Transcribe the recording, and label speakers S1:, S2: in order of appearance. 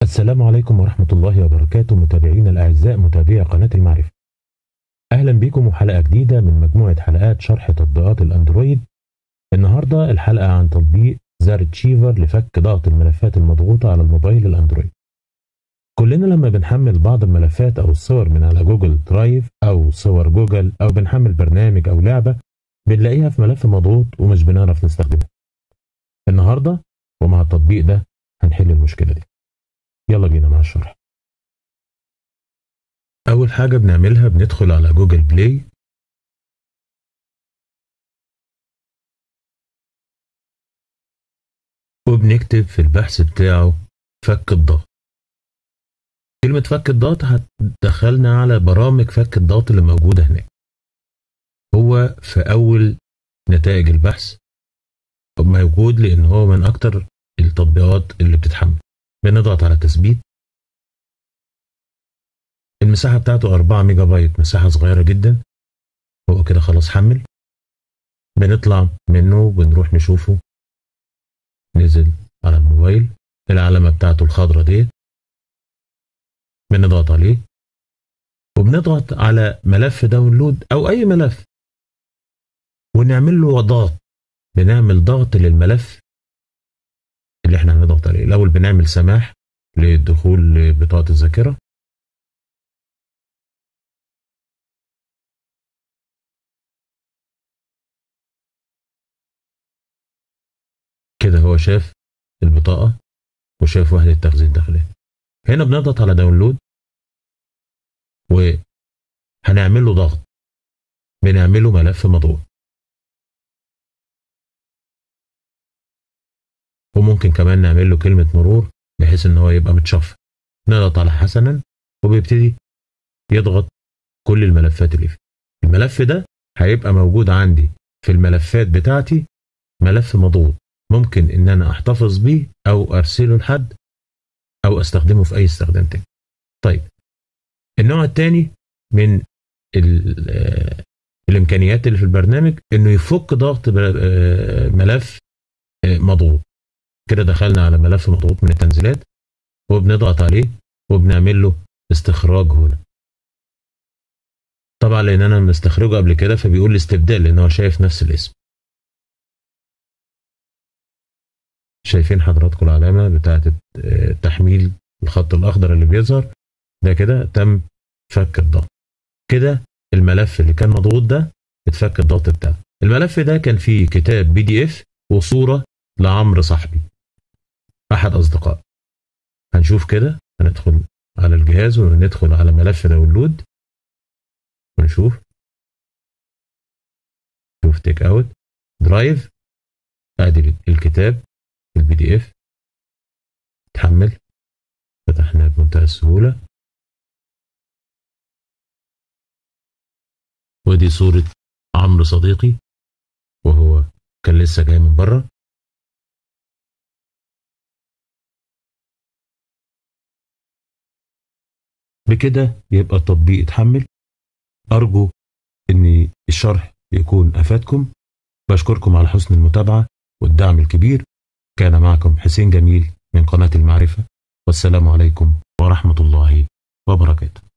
S1: السلام عليكم ورحمة الله وبركاته متابعينا الأعزاء متابعي قناة المعرفة أهلا بكم وحلقة جديدة من مجموعة حلقات شرح تطبيقات الأندرويد النهاردة الحلقة عن تطبيق زارتشيفر لفك ضغط الملفات المضغوطة على الموبايل الأندرويد كلنا لما بنحمل بعض الملفات أو الصور من على جوجل درايف أو صور جوجل أو بنحمل برنامج أو لعبة بنلاقيها في ملف مضغوط ومش بنعرف نستخدمها النهاردة ومع التطبيق ده هنحل المشكلة دي يلا بينا مع الشرح أول حاجة بنعملها بندخل على جوجل بلاي وبنكتب في البحث بتاعه فك الضغط كلمة فك الضغط هتدخلنا على برامج فك الضغط اللي موجودة هناك هو في أول نتائج البحث موجود لأن هو من أكتر التطبيقات اللي بتتحمل بنضغط على تثبيت المساحة بتاعته 4 ميجا بايت مساحة صغيرة جدا هو كده خلاص حمل بنطلع منه وبنروح نشوفه نزل على الموبايل العلامة بتاعته الخضرة ديت بنضغط عليه وبنضغط على ملف داونلود أو أي ملف ونعمل له ضغط بنعمل ضغط للملف اللي احنا هنضغط عليه الأول بنعمل سماح للدخول لبطاقة الذاكرة كده هو شاف البطاقة وشاف وحدة تخزين داخلية هنا بنضغط على داونلود وهنعمل له ضغط بنعمله ملف مضغوط وممكن كمان نعمل له كلمة مرور بحيث ان هو يبقى متشفر نضغط على حسنا وبيبتدي يضغط كل الملفات اللي فيه الملف ده هيبقى موجود عندي في الملفات بتاعتي ملف مضغوط ممكن ان انا احتفظ بيه او ارسله لحد او استخدمه في اي استخدام تاني طيب النوع الثاني من الامكانيات اللي في البرنامج انه يفك ضغط ملف مضغوط كده دخلنا على ملف مضغوط من التنزيلات وبنضغط عليه وبنعمل له استخراج هنا طبعا لان انا مستخرجه قبل كده فبيقول لي استبدال لان هو شايف نفس الاسم شايفين حضراتكم العلامه بتاعه تحميل الخط الاخضر اللي بيظهر ده كده تم فك الضغط كده الملف اللي كان مضغوط ده اتفك الضغط بتاعه الملف ده كان فيه كتاب بي دي اف وصوره لعمرو صاحبي احد اصدقاء هنشوف كده هندخل على الجهاز وندخل على ملف داونلود ونشوف شوف تيك اوت درايف ادي الكتاب البي دي اف اتحمل فتحناه بمنتهى السهوله ودي صورة عمرو صديقي وهو كان لسه جاي من بره بكده يبقى التطبيق اتحمل أرجو إن الشرح يكون أفادكم بشكركم على حسن المتابعة والدعم الكبير كان معكم حسين جميل من قناة المعرفة والسلام عليكم ورحمة الله وبركاته